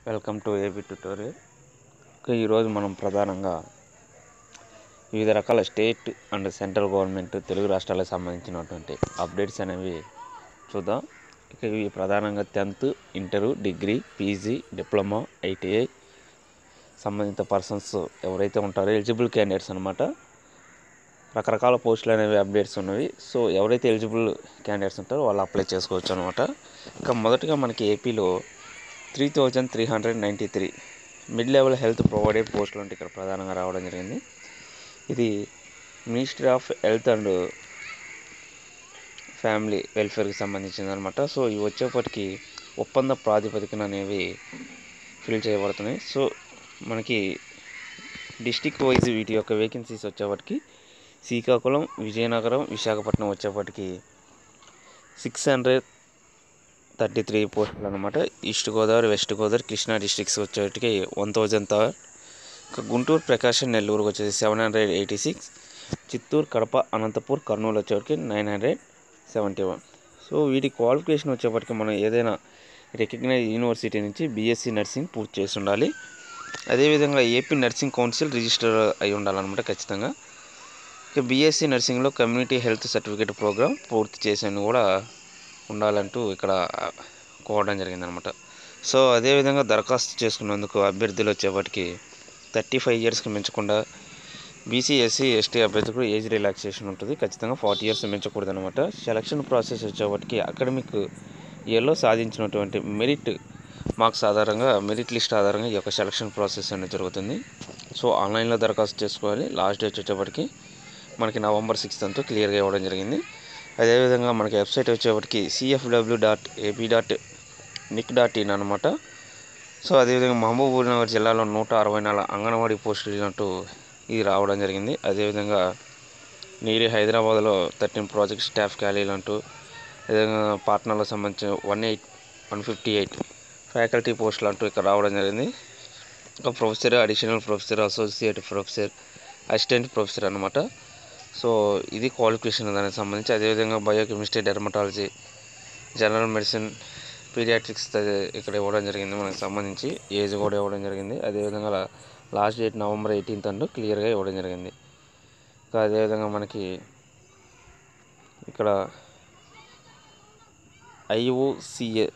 welcome to AB tutorial ఇక ఈరోజు మనం ప్రధానంగా వివిధ రకాల state and central government Telugu రాష్ట్రాలకు సంబంధించినటువంటి అప్డేట్స్ అనేవి చూద్దాం ఇక ఇవి ప్రధానంగా tenth inter degree PG diploma ITI సంబంధిత పర్సన్స్ ఎవరైతే ఉంటారో ఎలిజిబుల్ క్యాండిడేట్స్ అనమాట రకరకాల పోస్టులు అనేవి అప్డేట్స్ ఉన్నవి సో ఎవరైతే ఎలిజిబుల్ క్యాండిడేట్స్ ఉంటారో వాళ్ళు అప్లై చేసుకోవచ్చు అనమాట ఇక మొదటగా మనకి ఏపీలో three thousand three hundred ninety three mid level health provided పోస్టులు అంటే ఇక్కడ ప్రధానంగా రావడం జరిగింది ఇది ministry of health and family వెల్ఫేర్కి సంబంధించింది అనమాట సో ఇవి వచ్చేప్పటికి ఒప్పంద ప్రాతిపదికన అనేవి ఫిల్ చేయబడుతున్నాయి సో మనకి డిస్టిక్ వైజ్ వీటి యొక్క వేకెన్సీస్ వచ్చేప్పటికి శ్రీకాకుళం విజయనగరం విశాఖపట్నం వచ్చేప్పటికి సిక్స్ హండ్రెడ్ థర్టీ త్రీ పోస్టులు అనమాట east Godavari west Godavari Krishna districts వచ్చేటికి వన్ థౌజండ్ థర్డ్ ఇక గుంటూరు ప్రకాశం నెల్లూరుకి వచ్చేసి seven hundred eighty six Chittoor Kadapa Anantapur Kurnool వచ్చేటికి nine hundred seventy one so వీటి క్వాలిఫికేషన్ వచ్చేప్పటికి మనం ఏదైనా రికగ్నైజ్ యూనివర్సిటీ నుంచి బీఎస్సీ నర్సింగ్ పూర్తి చేసి ఉండాలి అదేవిధంగా ఏపీ నర్సింగ్ కౌన్సిల్ రిజిస్టర్ అయి ఉండాలన్నమాట ఖచ్చితంగా ఇక బీఎస్సీ నర్సింగ్లో కమ్యూనిటీ హెల్త్ సర్టిఫికేట్ ప్రోగ్రామ్ పూర్తి చేసాను కూడా ఉండాలంటూ ఇక్కడ కోవడం జరిగిందనమాట సో అదేవిధంగా దరఖాస్తు చేసుకున్నందుకు అభ్యర్థులు వచ్చేప్పటికి థర్టీ ఫైవ్ ఇయర్స్కి మించకుండా బీసీ ఎస్సీ ఎస్టీ అభ్యర్థులకు ఏజ్ రిలాక్సేషన్ ఉంటుంది ఖచ్చితంగా ఫార్టీ ఇయర్స్ మించకూడదు అనమాట సెలక్షన్ ప్రాసెస్ వచ్చేప్పటికి అకాడమిక్ ఇయర్లో సాధించినటువంటి మెరిట్ మార్క్స్ ఆధారంగా మెరిట్ లిస్ట్ ఆధారంగా ఈ యొక్క సెలక్షన్ ప్రాసెస్ అనేది జరుగుతుంది సో ఆన్లైన్లో దరఖాస్తు చేసుకోవాలి లాస్ట్ డేట్ వచ్చేప్పటికి మనకి నవంబర్ సిక్స్త్ అంతా క్లియర్గా ఇవ్వడం జరిగింది అదేవిధంగా మనకి వెబ్సైట్ వచ్చేప్పటికి CFW dot AP dot nic dot in అనమాట సో అదేవిధంగా మహబూబ్ నగర్ జిల్లాలో నూట అరవై నాలుగు అంగన్వాడీ పోస్టులు ఇచ్చినట్టు ఇది రావడం జరిగింది అదేవిధంగా నీరి హైదరాబాద్లో థర్టీన్ ప్రాజెక్ట్ స్టాఫ్ ఖాళీలు అంటూ అదేవిధంగా పాట్నాలో సంబంధించిన one eight one fifty eight faculty పోస్టులు అంటూ ఇక్కడ రావడం జరిగింది ఒక professor additional professor associate professor assistant professor అనమాట సో ఇది క్వాలిఫికేషన్ దానికి సంబంధించి అదేవిధంగా biochemistry dermatology general medicine paediatrics ఇక్కడ ఇవ్వడం జరిగింది మనకు సంబంధించి ఏజ్ కూడా ఇవ్వడం జరిగింది అదేవిధంగా లాస్ట్ డేట్ నవంబర్ ఎయిటీన్త్ అంటూ క్లియర్గా ఇవ్వడం జరిగింది ఇంకా అదేవిధంగా మనకి ఇక్కడ ఐఓసిఏ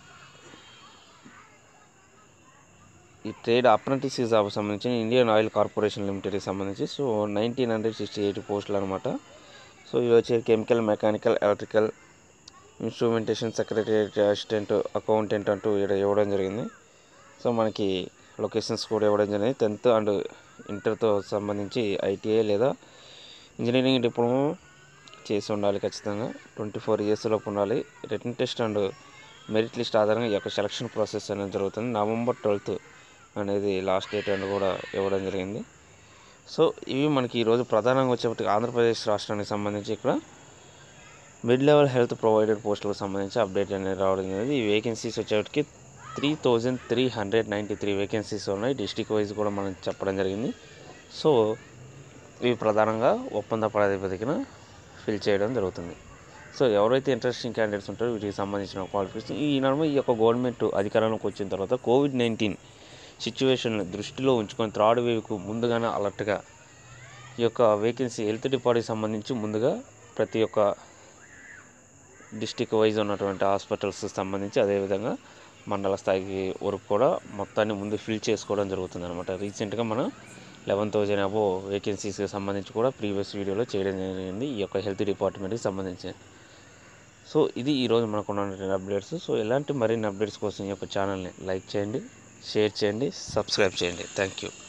ఈ ట్రేడ్ అప్రెంటిస్ జాబ్ సంబంధించిన ఇండియన్ ఆయిల్ కార్పొరేషన్ లిమిటెడ్కి సంబంధించి so nineteen hundred sixty eight పోస్టులు అనమాట సో ఇవి వచ్చే chemical mechanical electrical instrumentation secretary assistant accountant అంటూ ఇక్కడ ఇవ్వడం జరిగింది సో మనకి లొకేషన్స్ కూడా ఇవ్వడం జరిగింది టెన్త్ అండ్ ఇంటర్తో సంబంధించి ఐటీఐ లేదా ఇంజనీరింగ్ డిప్లొమా చేసి ఉండాలి ఖచ్చితంగా ట్వంటీ ఫోర్ ఇయర్స్లోపు ఉండాలి written test and merit list ఆధారంగా ఈ యొక్క సెలక్షన్ ప్రాసెస్ అనేది జరుగుతుంది నవంబర్ ట్వెల్త్ అనేది లాస్ట్ డేట్ అని కూడా ఇవ్వడం జరిగింది సో ఇవి మనకి ఈరోజు ప్రధానంగా వచ్చేప్పటికి ఆంధ్రప్రదేశ్ రాష్ట్రానికి సంబంధించి ఇక్కడ మిడ్ లెవెల్ హెల్త్ ప్రొవైడెడ్ పోస్టులకు సంబంధించి అప్డేట్ అనేది రావడం జరిగింది ఈ వేకెన్సీస్ వచ్చేటికి three thousand three hundred ninety three vacancies ఉన్నాయి డిస్టిక్ వైజ్ కూడా మనం చెప్పడం జరిగింది సో ఇవి ప్రధానంగా ఒప్పంద ప్రాతిపదికన ఫిల్ చేయడం జరుగుతుంది సో ఎవరైతే ఇంట్రెస్టింగ్ క్యాండిడేట్స్ ఉంటారో వీటికి సంబంధించిన క్వాలిఫికేషన్ ఈ నడుమ ఈ యొక్క గవర్నమెంట్ అధికారంలోకి వచ్చిన తర్వాత కోవిడ్ నైన్టీన్ సిచ్యువేషన్ దృష్టిలో ఉంచుకొని థర్డ్ వేవ్కు ముందుగానే అలర్ట్గా ఈ యొక్క వేకెన్సీ హెల్త్ డిపార్ట్మెంట్కి సంబంధించి ముందుగా ప్రతి ఒక్క డిస్టిక్ వైజ్ ఉన్నటువంటి హాస్పిటల్స్ సంబంధించి అదేవిధంగా మండల స్థాయికి వరకు కూడా మొత్తాన్ని ముందు ఫిల్ చేసుకోవడం జరుగుతుంది అనమాట రీసెంట్గా మనం లెవెన్ థౌజండ్ అబో వేకెన్సీస్కి సంబంధించి కూడా ప్రీవియస్ వీడియోలో చేయడం జరిగింది ఈ యొక్క హెల్త్ డిపార్ట్మెంట్కి సంబంధించి సో ఇది ఈరోజు మనకు ఉన్నటువంటి అప్డేట్స్ సో ఇలాంటి మరిన్ని అప్డేట్స్ కోసం ఈ యొక్క ఛానల్ని లైక్ చేయండి షేర్ చేయండి సబ్స్క్రైబ్ చేయండి థ్యాంక్ యూ